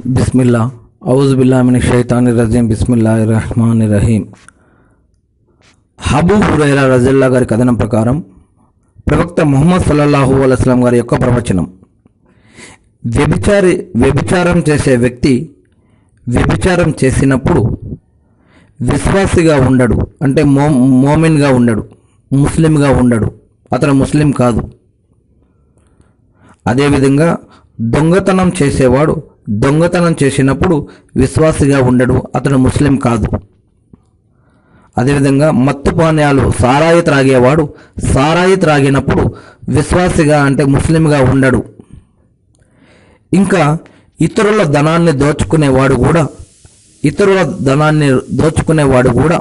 బిస్మిల్లా ఔజ్ బిల్లామిని షైతాని రజీం బిస్మిల్లా రహమాన్ రహీం హబూ హురైరా రజల్లా గారి కథనం ప్రకారం ప్రవక్త ముహమ్మద్ సల్లల్లాహు అలస్లాం గారి యొక్క ప్రవచనం వ్యభిచారి వ్యభిచారం చేసే వ్యక్తి వ్యభిచారం చేసినప్పుడు విశ్వాసిగా ఉండడు అంటే మో మోమిన్గా ఉండడు ముస్లింగా ఉండడు అతను ముస్లిం కాదు అదేవిధంగా దొంగతనం చేసేవాడు దొంగతనం చేసినప్పుడు విశ్వాసిగా ఉండడు అతను ముస్లిం కాదు అదేవిధంగా మత్తు పానీయాలు సారాయి త్రాగేవాడు సారాయి త్రాగినప్పుడు విశ్వాసిగా అంటే ముస్లింగా ఉండడు ఇంకా ఇతరుల ధనాన్ని దోచుకునేవాడు కూడా ఇతరుల ధనాన్ని దోచుకునేవాడు కూడా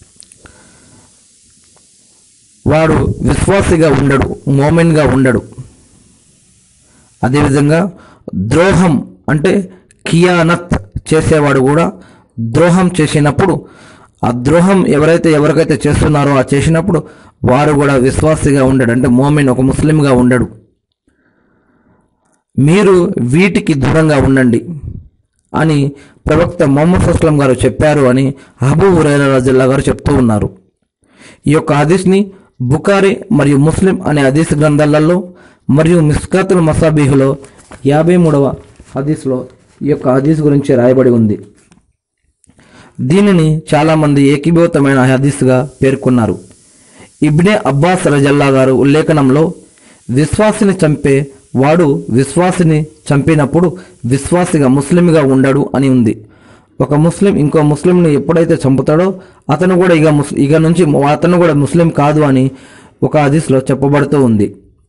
వాడు విశ్వాసిగా ఉండడు మోమెన్గా ఉండడు అదేవిధంగా ద్రోహం అంటే కియానత్ చేసేవాడు కూడా ద్రోహం చేసినప్పుడు ఆ ద్రోహం ఎవరైతే ఎవరికైతే చేస్తున్నారో ఆ చేసినప్పుడు వారు కూడా విశ్వాసిగా ఉండడు అంటే మోమిన్ ఒక ముస్లింగా ఉండడు మీరు వీటికి దూరంగా ఉండండి అని ప్రవక్త మొహమ్మద్ అస్లం గారు చెప్పారు అని అబూ హురైరా రజల్లా గారు చెప్తూ ఉన్నారు ఈ యొక్క హదీస్ని బుకారి మరియు ముస్లిం అనే హదీస్ గ్రంథాలలో మరియు మిస్కాతుల్ మసాబీహులో యాభై మూడవ హదీస్లో ఈ యొక్క హదీస్ గురించి రాయబడి ఉంది దీనిని చాలామంది ఏకీభూతమైన హదీస్గా పేర్కొన్నారు ఇబ్నే అబ్బాస్ రజల్లా గారు ఉల్లేఖనంలో విశ్వాసిని చంపే వాడు విశ్వాసిని చంపినప్పుడు విశ్వాసిగా ముస్లింగా ఉండడు అని ఉంది ఒక ముస్లిం ఇంకో ముస్లింని ఎప్పుడైతే చంపుతాడో అతను కూడా ఇక ముస్ ఇక నుంచి అతను కూడా ముస్లిం కాదు అని ఒక హదీస్లో చెప్పబడుతూ ఉంది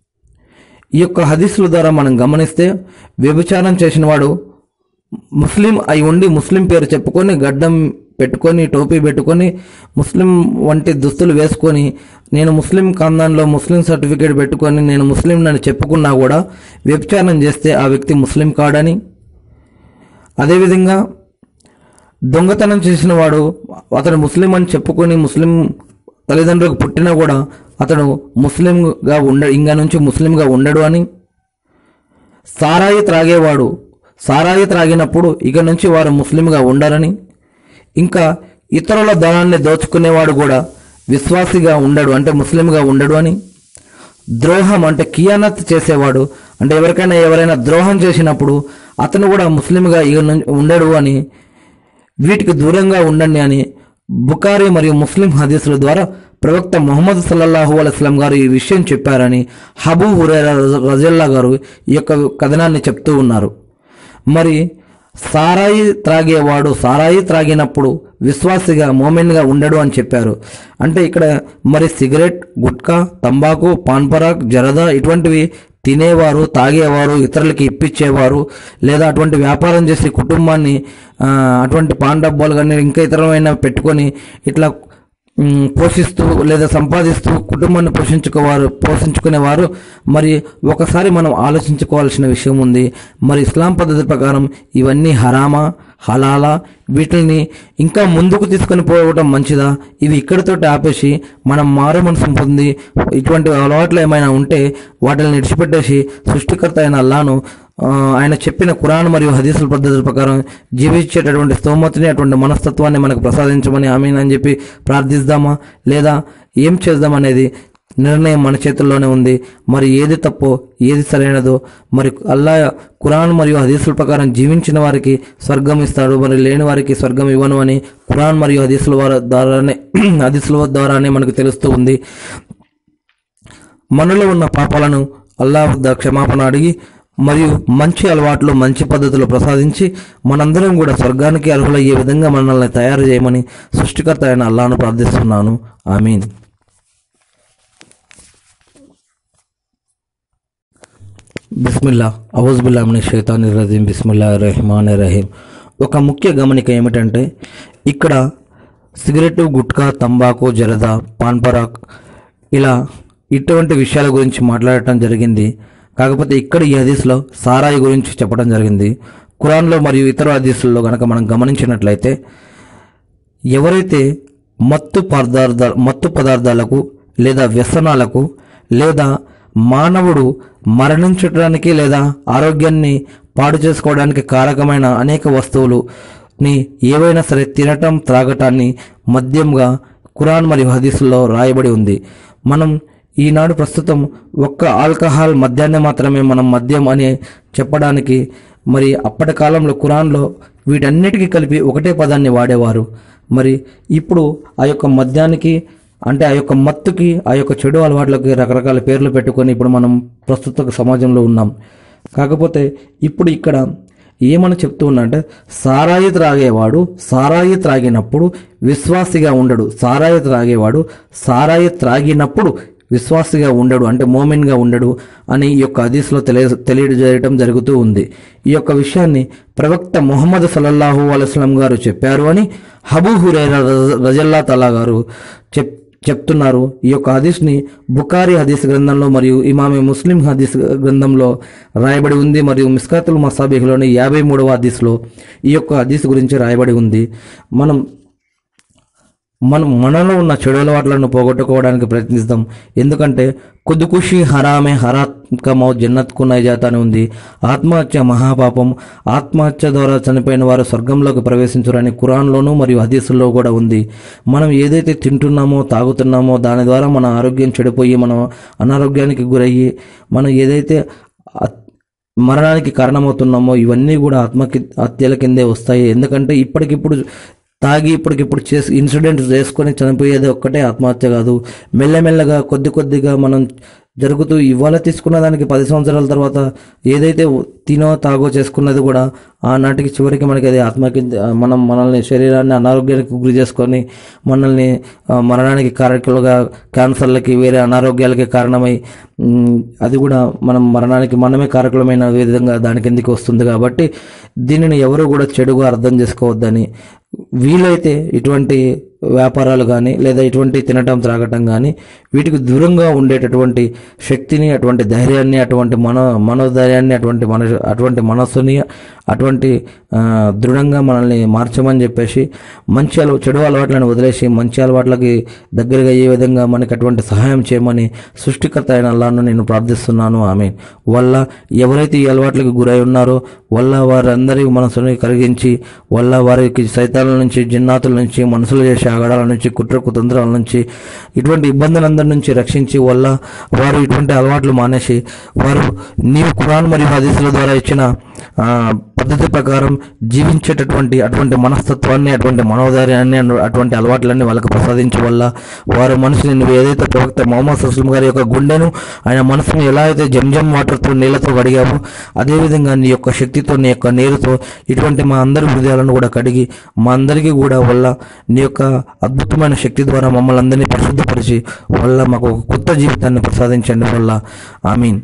ఈ యొక్క హదీసుల ద్వారా మనం గమనిస్తే వ్యభిచారం చేసిన వాడు ముస్లిం అయి ఉండి ముస్లిం పేరు చెప్పుకొని గడ్డం పెట్టుకొని టోపీ పెట్టుకొని ముస్లిం వంటి దుస్తులు వేసుకొని నేను ముస్లిం ఖాందాన్లో ముస్లిం సర్టిఫికేట్ పెట్టుకొని నేను ముస్లిం అని చెప్పుకున్నా కూడా వ్యభిచారం చేస్తే ఆ వ్యక్తి ముస్లిం కాడని అదేవిధంగా దొంగతనం చేసిన వాడు అతను ముస్లిం అని చెప్పుకొని ముస్లిం తల్లిదండ్రులకు పుట్టినా కూడా అతను ముస్లింగా ఉండ ఇంకా నుంచి ముస్లింగా ఉండడు అని సారాయి త్రాగేవాడు సారాయి త్రాగినప్పుడు ఇక నుంచి వారు ముస్లింగా ఉండరని ఇంకా ఇతరుల ధనాన్ని దోచుకునేవాడు కూడా విశ్వాసిగా ఉండడు అంటే ముస్లింగా ఉండడు అని ద్రోహం అంటే కియానత్ చేసేవాడు అంటే ఎవరికైనా ఎవరైనా ద్రోహం చేసినప్పుడు అతను కూడా ముస్లింగా ఇక నుంచి ఉండడు అని వీటికి దూరంగా ఉండండి అని బుకారి మరియు ముస్లిం హదీసుల ద్వారా ప్రవక్త ముహమ్మద్ సల్లల్లాహు అలైస్లాం గారు ఈ విషయం చెప్పారని హబూ హురేరా రజల్లా గారు ఈ యొక్క కథనాన్ని చెప్తూ ఉన్నారు మరి సారాయి త్రాగేవాడు సారాయి త్రాగినప్పుడు విశ్వాసిగా మోమెన్గా ఉండడు అని చెప్పారు అంటే ఇక్కడ మరి సిగరెట్ గుట్కా తంబాకు పాన్ పరాక్ జరదా ఇటువంటివి తినేవారు తాగేవారు ఇతరులకి ఇప్పించేవారు లేదా అటువంటి వ్యాపారం చేసి కుటుంబాన్ని ఆ, అటువంటి పాన్ డబ్బాలు కానీ ఇంకా ఇతరమైన పెట్టుకొని ఇట్లా మ్, పోషిస్తూ లేదా సంపాదిస్తూ కుటుంబాన్ని పోషించుకోవారు పోషించుకునేవారు మరి ఒకసారి మనం ఆలోచించుకోవాల్సిన విషయం ఉంది మరి ఇస్లాం పద్ధతి ప్రకారం ఇవన్నీ హరామా హలాలా వీటిని ఇంకా ముందుకు తీసుకొని పోవడం మంచిదా ఇవి ఇక్కడితో ఆపేసి మనం మారు మనసు పొంది ఇటువంటి అలవాట్లు ఏమైనా ఉంటే వాటిని విడిచిపెట్టేసి సృష్టికర్త అయిన అల్లాను ఆ, ఆయన చెప్పిన ఖురాన్ మరియు హదీసుల పద్ధతుల ప్రకారం జీవించేటటువంటి స్తోమతిని అటువంటి మనస్తత్వాన్ని మనకు ప్రసాదించమని ఆమీన్ అని చెప్పి ప్రార్థిద్దామా లేదా ఏం చేద్దాం అనేది నిర్ణయం మన చేతుల్లోనే ఉంది మరి ఏది తప్పో ఏది సరైనదో మరి అల్లా ఖురాన్ మరియు హదీసుల ప్రకారం జీవించిన వారికి స్వర్గం ఇస్తాడు మరి లేని వారికి స్వర్గం ఇవ్వను అని ఖురాన్ మరియు హదీసుల వారి ద్వారానే హదీసుల ద్వారానే మనకు తెలుస్తూ ఉంది మనలో ఉన్న పాపాలను అల్లాహ్ వద్ద క్షమాపణ అడిగి మరియు మంచి అలవాట్లు మంచి పద్ధతులు ప్రసాదించి మనందరం కూడా స్వర్గానికి అర్హులయ్యే విధంగా మనల్ని తయారు చేయమని సృష్టికర్త అయిన అల్లాహను ప్రార్థిస్తున్నాను ఆమీన్ బిస్మిల్లా అవుజుబుల్లామిని షైతాని రజీం బిస్మిల్లా రెహమాన్ రహీం ఒక ముఖ్య గమనిక ఏమిటంటే ఇక్కడ సిగరెట్ గుట్కా తంబాకు జరదా పాన్ పరాక్ ఇలా ఇటువంటి విషయాల గురించి మాట్లాడటం జరిగింది కాకపోతే ఇక్కడ ఈ హదీస్లో సారాయి గురించి చెప్పడం జరిగింది ఖురాన్లో మరియు ఇతర హదీసుల్లో కనుక మనం గమనించినట్లయితే ఎవరైతే మత్తు పదార్థ మత్తు పదార్థాలకు లేదా వ్యసనాలకు లేదా మానవుడు మరణించడానికి లేదా ఆరోగ్యాన్ని పాడు చేసుకోవడానికి కారకమైన అనేక వస్తువులుని ఏవైనా సరే తినటం త్రాగటాన్ని మద్యంగా ఖురాన్ మరియు హదీసుల్లో రాయబడి ఉంది మనం ఈనాడు ప్రస్తుతం ఒక్క ఆల్కహాల్ మద్యాన్ని మాత్రమే మనం మద్యం అని చెప్పడానికి మరి అప్పటి కాలంలో ఖురాన్లో వీటన్నిటికీ కలిపి ఒకటే పదాన్ని వాడేవారు మరి ఇప్పుడు ఆ యొక్క మద్యానికి అంటే ఆ యొక్క మత్తుకి ఆ యొక్క చెడు అలవాట్లకి రకరకాల పేర్లు పెట్టుకొని ఇప్పుడు మనం ప్రస్తుత సమాజంలో ఉన్నాం కాకపోతే ఇప్పుడు ఇక్కడ ఏమని చెప్తూ ఉన్నా అంటే సారాయి త్రాగేవాడు సారాయి త్రాగినప్పుడు విశ్వాసిగా ఉండడు సారాయి త్రాగేవాడు సారాయి త్రాగినప్పుడు విశ్వాసిగా ఉండడు అంటే మోమిన్గా ఉండడు అని ఈ యొక్క హదీస్లో తెలియ తెలియజేయటం జరుగుతూ ఉంది ఈ యొక్క విషయాన్ని ప్రవక్త ముహమ్మద్ సల్లల్లాహు అలైస్లం గారు చెప్పారు అని హబూ హురైరా రజ- రజల్లా తలా గారు చెప్ చెప్తున్నారు ఈ యొక్క హదీస్ని బుకారి హదీస్ గ్రంథంలో మరియు ఇమామి ముస్లిం హదీస్ గ్రంథంలో రాయబడి ఉంది మరియు మిస్కాతుల్ మసాబిహ్లోని యాభై మూడవ హదీస్లో ఈ యొక్క హదీస్ గురించి రాయబడి ఉంది మనం మనం మనలో ఉన్న చెడు అలవాట్లను పోగొట్టుకోవడానికి ప్రయత్నిస్తాం ఎందుకంటే కుదుకుషి హరామే హరాత్మకమౌ జన్నత్కు నైజాత అని ఉంది ఆత్మహత్య మహాపాపం ఆత్మహత్య ద్వారా చనిపోయిన వారు స్వర్గంలోకి ప్రవేశించరని ఖురాన్లోనూ మరియు హదీసుల్లో కూడా ఉంది మనం ఏదైతే తింటున్నామో తాగుతున్నామో దాని ద్వారా మన ఆరోగ్యం చెడిపోయి మనం అనారోగ్యానికి గురయ్యి మనం ఏదైతే అత్- మరణానికి కారణమవుతున్నామో ఇవన్నీ కూడా ఆత్మకి హత్యల కిందే వస్తాయి ఎందుకంటే ఇప్పటికిప్పుడు తాగి ఇప్పటికిప్పుడు చేసి ఇన్సిడెంట్ చేసుకొని చనిపోయేది ఒక్కటే ఆత్మహత్య కాదు మెల్లమెల్లగా కొద్ది కొద్దిగా మనం జరుగుతూ ఇవాళ తీసుకున్న దానికి పది సంవత్సరాల తర్వాత ఏదైతే తినో తాగో చేసుకున్నది కూడా ఆనాటికి చివరికి మనకి అది ఆత్మకి మనం మనల్ని శరీరాన్ని అనారోగ్యానికి గురి చేసుకొని మనల్ని ఆ, మరణానికి కారకులుగా క్యాన్సర్లకి వేరే అనారోగ్యాలకి కారణమై ఉమ్, అది కూడా మనం మరణానికి మనమే కారకులమైన విధంగా దాని కిందికి వస్తుంది కాబట్టి దీనిని ఎవరు కూడా చెడుగా అర్థం చేసుకోవద్దని వీలైతే ఇటువంటి వ్యాపారాలు కానీ లేదా ఇటువంటి తినటం త్రాగటం కానీ వీటికి దూరంగా ఉండేటటువంటి శక్తిని అటువంటి ధైర్యాన్ని అటువంటి మనో మనోధైర్యాన్ని అటువంటి మన అటువంటి మనస్సుని అటువంటి ఆ, దృఢంగా మనల్ని మార్చమని చెప్పేసి మంచి అలవా చెడు అలవాట్లను వదిలేసి మంచి అలవాట్లకి దగ్గరగా అయ్యే విధంగా మనకి అటువంటి సహాయం చేయమని సృష్టికర్త అయిన అల్లాను నేను ప్రార్థిస్తున్నాను ఆమె వల్ల ఎవరైతే ఈ అలవాట్లకు గురై ఉన్నారో వల్ల వారందరి మనసుని కరిగించి వల్ల వారికి సైతాల నుంచి జిన్నాతుల నుంచి మనసులు చేసే ఆగడాల నుంచి కుట్ర కుతంత్రాల నుంచి ఇటువంటి ఇబ్బందులందరి నుంచి రక్షించి వల్ల వారు ఇటువంటి అలవాట్లు మానేసి వారు నీవు ఖురాన్ మరియు హదీసుల ద్వారా ఇచ్చిన ఆ, పద్ధతి ప్రకారం జీవించేటటువంటి అటువంటి మనస్తత్వాన్ని అటువంటి మనోధైర్యాన్ని అను- అటువంటి అలవాట్లన్నీ వాళ్ళకి ప్రసాదించే వల్ల వారు మనసుని నువ్వు ఏదైతే ప్రవక్త మొహమ్మద్ సుస్లం గారి యొక్క గుండెను ఆయన మనసును ఎలా అయితే జంజం వాటర్తో నీళ్లతో కడిగావో అదేవిధంగా నీ యొక్క శక్తితో నీ యొక్క నీరుతో ఇటువంటి మా అందరి హృదయాలను కూడా కడిగి మా అందరికీ కూడా వల్ల నీ యొక్క అద్భుతమైన శక్తి ద్వారా మమ్మల్ని అందరినీ పరిశుద్ధపరిచి వల్ల మాకు ఒక కొత్త జీవితాన్ని ప్రసాదించండి వల్ల ఆమీన్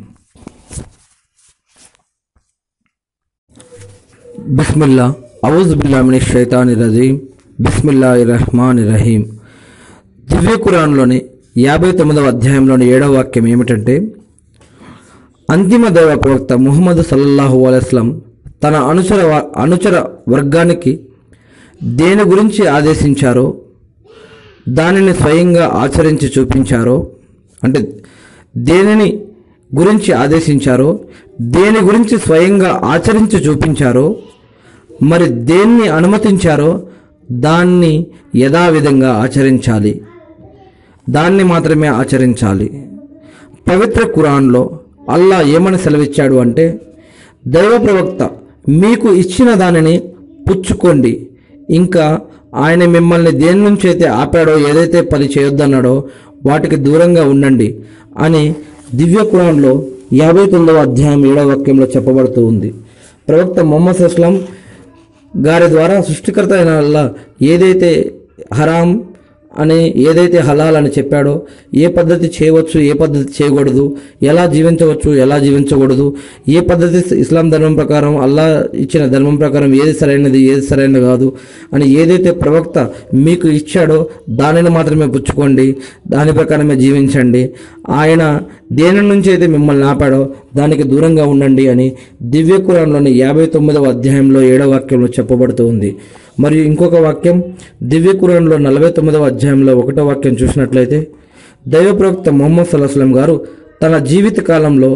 బిస్మిల్లా ఔజ్ బిల్లామిని షైతాని రజీం బిస్మిల్లా రహమాన్ రహీం దివ్య ఖురాన్లోని యాభై తొమ్మిదవ అధ్యాయంలోని ఏడవ వాక్యం ఏమిటంటే అంతిమ దైవ ప్రవక్త ముహమ్మద్ సల్లల్లాహు అలైస్లం తన అనుచర వ- అనుచర వర్గానికి దేని గురించి ఆదేశించారో దానిని స్వయంగా ఆచరించి చూపించారో అంటే దేనిని గురించి ఆదేశించారో దేని గురించి స్వయంగా ఆచరించి చూపించారో మరి దేన్ని అనుమతించారో దాన్ని యథావిధంగా ఆచరించాలి దాన్ని మాత్రమే ఆచరించాలి పవిత్ర ఖురాన్లో అల్లా ఏమని సెలవిచ్చాడు అంటే దైవ ప్రవక్త మీకు ఇచ్చిన దానిని పుచ్చుకోండి ఇంకా ఆయన మిమ్మల్ని దేని నుంచి అయితే ఆపాడో ఏదైతే పని చేయొద్దన్నాడో వాటికి దూరంగా ఉండండి అని దివ్య ఖురాన్లో యాభై తొమ్మిదవ అధ్యాయం ఏడవ వాక్యంలో చెప్పబడుతూ ఉంది ప్రవక్త మొహమ్మద్ అస్లాం గారి ద్వారా సృష్టికర్త అయిన అల్లా ఏదైతే హరాం అని ఏదైతే హలాల్ అని చెప్పాడో ఏ పద్ధతి చేయవచ్చు ఏ పద్ధతి చేయకూడదు ఎలా జీవించవచ్చు ఎలా జీవించకూడదు ఏ పద్ధతి ఇస్లాం ధర్మం ప్రకారం అల్లా ఇచ్చిన ధర్మం ప్రకారం ఏది సరైనది ఏది సరైనది కాదు అని ఏదైతే ప్రవక్త మీకు ఇచ్చాడో దానిని మాత్రమే పుచ్చుకోండి దాని ప్రకారమే జీవించండి ఆయన దేని నుంచి అయితే మిమ్మల్ని ఆపాడో దానికి దూరంగా ఉండండి అని దివ్య ఖురాన్లోని యాభై తొమ్మిదవ అధ్యాయంలో ఏడవ వాక్యంలో చెప్పబడుతూ ఉంది మరియు ఇంకొక వాక్యం దివ్య ఖురాన్లో నలభై తొమ్మిదవ అధ్యాయంలో ఒకటో వాక్యం చూసినట్లయితే దైవ ప్రవక్త మొహమ్మద్ సల్లాహం గారు తన జీవిత కాలంలో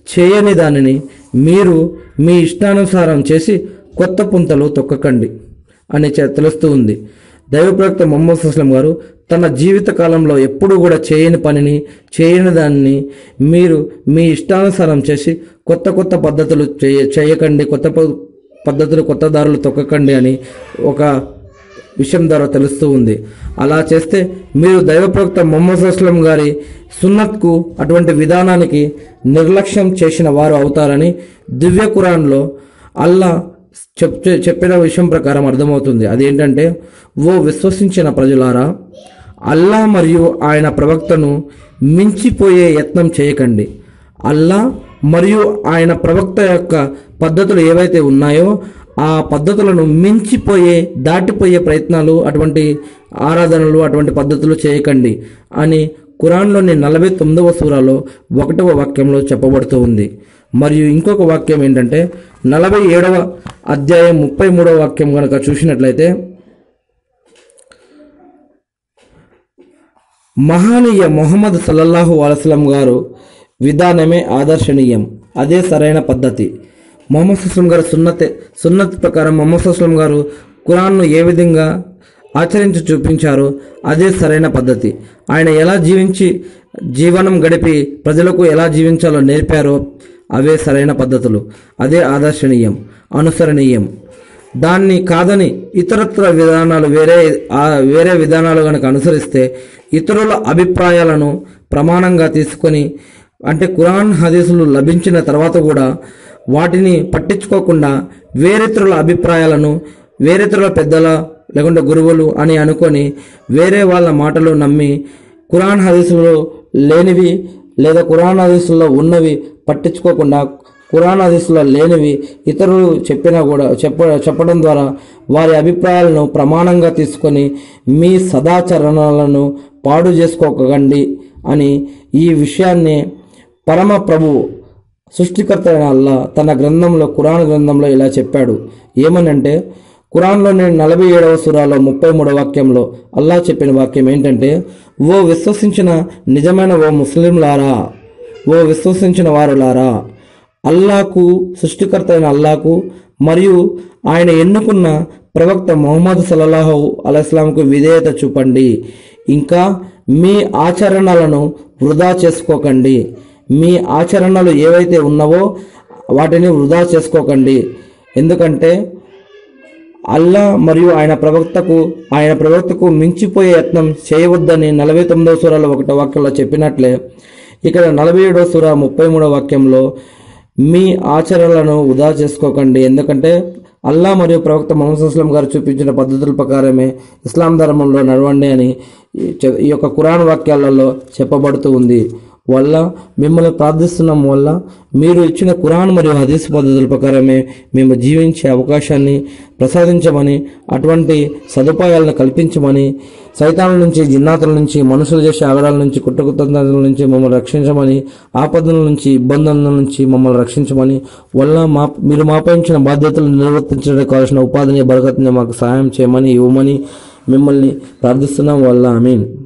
చేయని దానిని మీరు మీ ఇష్టానుసారం చేసి కొత్త పుంతలు తొక్కకండి అని చె- తెలుస్తూ ఉంది దైవ ప్రవక్త మొహమ్మద్ అస్లం గారు తన జీవిత కాలంలో ఎప్పుడూ కూడా చేయని పనిని చేయని దాన్ని మీరు మీ ఇష్టానుసారం చేసి కొత్త కొత్త పద్ధతులు చేయ చేయకండి కొత్త ప- పద్ధతులు కొత్త దారులు తొక్కకండి అని ఒక విషయం ద్వారా తెలుస్తూ ఉంది అలా చేస్తే మీరు దైవ ప్రవక్త మొహమ్మద్ అస్లం గారి సున్నత్కు అటువంటి విధానానికి నిర్లక్ష్యం చేసిన వారు అవుతారని దివ్య ఖురాన్లో అల్లా చెప్ చెప్పిన విషయం ప్రకారం అర్థమవుతుంది అదేంటంటే ఓ విశ్వసించిన ప్రజలారా అల్లా మరియు ఆయన ప్రవక్తను మించిపోయే యత్నం చేయకండి అల్లా మరియు ఆయన ప్రవక్త యొక్క పద్ధతులు ఏవైతే ఉన్నాయో ఆ పద్ధతులను మించిపోయే దాటిపోయే ప్రయత్నాలు అటువంటి ఆరాధనలు అటువంటి పద్ధతులు చేయకండి అని ఖురాన్లోని నలభై తొమ్మిదవ సూరాలో ఒకటవ వాక్యంలో చెప్పబడుతూ ఉంది మరియు ఇంకొక వాక్యం ఏంటంటే నలభై ఏడవ అధ్యాయం ముప్పై మూడవ వాక్యం కనుక చూసినట్లయితే మహానీయ మొహమ్మద్ సల్లల్లాహు అలస్లం గారు విధానమే ఆదర్శనీయం అదే సరైన పద్ధతి మొహమ్మద్ సుస్లం గారు సున్నతే సున్నత్ ప్రకారం మొహమ్మద్ సుస్లం గారు ఖురాన్ను ఏ విధంగా ఆచరించి చూపించారో అదే సరైన పద్ధతి ఆయన ఎలా జీవించి జీవనం గడిపి ప్రజలకు ఎలా జీవించాలో నేర్పారో అవే సరైన పద్ధతులు అదే ఆదర్శనీయం అనుసరణీయం దాన్ని కాదని ఇతరత్ర విధానాలు వేరే ఆ వేరే విధానాలు కనుక అనుసరిస్తే ఇతరుల అభిప్రాయాలను ప్రమాణంగా తీసుకొని అంటే ఖురాన్ హదీసులు లభించిన తర్వాత కూడా వాటిని పట్టించుకోకుండా వేరేతరుల అభిప్రాయాలను వేరేతరుల పెద్దల లేకుంటే గురువులు అని అనుకొని వేరే వాళ్ళ మాటలు నమ్మి ఖురాన్ హదీసులో లేనివి లేదా ఖురాన్ హదీసుల్లో ఉన్నవి పట్టించుకోకుండా ఖురాన్ హదీసులో లేనివి ఇతరులు చెప్పినా కూడా చెప్ప చెప్పడం ద్వారా వారి అభిప్రాయాలను ప్రమాణంగా తీసుకొని మీ సదాచరణలను పాడు చేసుకోకండి అని ఈ విషయాన్ని పరమ ప్రభువు సృష్టికర్త అయిన అల్లా తన గ్రంథంలో ఖురాన్ గ్రంథంలో ఇలా చెప్పాడు ఏమనంటే ఖురాన్లోని నలభై ఏడవ సురాలో ముప్పై మూడవ వాక్యంలో అల్లా చెప్పిన వాక్యం ఏంటంటే ఓ విశ్వసించిన నిజమైన ఓ ముస్లింలారా ఓ విశ్వసించిన వారులారా అల్లాకు సృష్టికర్త అయిన అల్లాకు మరియు ఆయన ఎన్నుకున్న ప్రవక్త మొహమ్మద్ సల్లల్లాహు అలైస్లాంకు విధేయత చూపండి ఇంకా మీ ఆచరణలను వృధా చేసుకోకండి మీ ఆచరణలు ఏవైతే ఉన్నావో వాటిని వృధా చేసుకోకండి ఎందుకంటే అల్లా మరియు ఆయన ప్రవక్తకు ఆయన ప్రవక్తకు మించిపోయే యత్నం చేయవద్దని నలభై తొమ్మిదవ సూరాలో ఒకటో వాక్యంలో చెప్పినట్లే ఇక్కడ నలభై ఏడవ సూర ముప్పై మూడవ వాక్యంలో మీ ఆచరణలను వృధా చేసుకోకండి ఎందుకంటే అల్లా మరియు ప్రవక్త మొహమ్మద్ అస్లం గారు చూపించిన పద్ధతుల ప్రకారమే ఇస్లాం ధర్మంలో నడవండి అని ఈ చె- ఈ యొక్క ఖురాన్ వాక్యాలలో చెప్పబడుతూ ఉంది వల్ల మిమ్మల్ని ప్రార్థిస్తున్నాం వల్ల మీరు ఇచ్చిన ఖురాన్ మరియు హదీస్ పద్ధతుల ప్రకారమే మేము జీవించే అవకాశాన్ని ప్రసాదించమని అటువంటి సదుపాయాలను కల్పించమని సైతాల నుంచి జిన్నాతుల నుంచి మనుషులు చేసే ఆగడాల నుంచి కుట్రకుతంత్రాల నుంచి మమ్మల్ని రక్షించమని ఆపదల నుంచి ఇబ్బందుల నుంచి మమ్మల్ని రక్షించమని వల్ల మా మీరు మాపై ఇచ్చిన బాధ్యతలు నిర్వర్తించడానికి కావాల్సిన ఉపాధిని బరకత్ని మాకు సహాయం చేయమని ఇవ్వమని మిమ్మల్ని ప్రార్థిస్తున్నాం వల్ల ఐ మీన్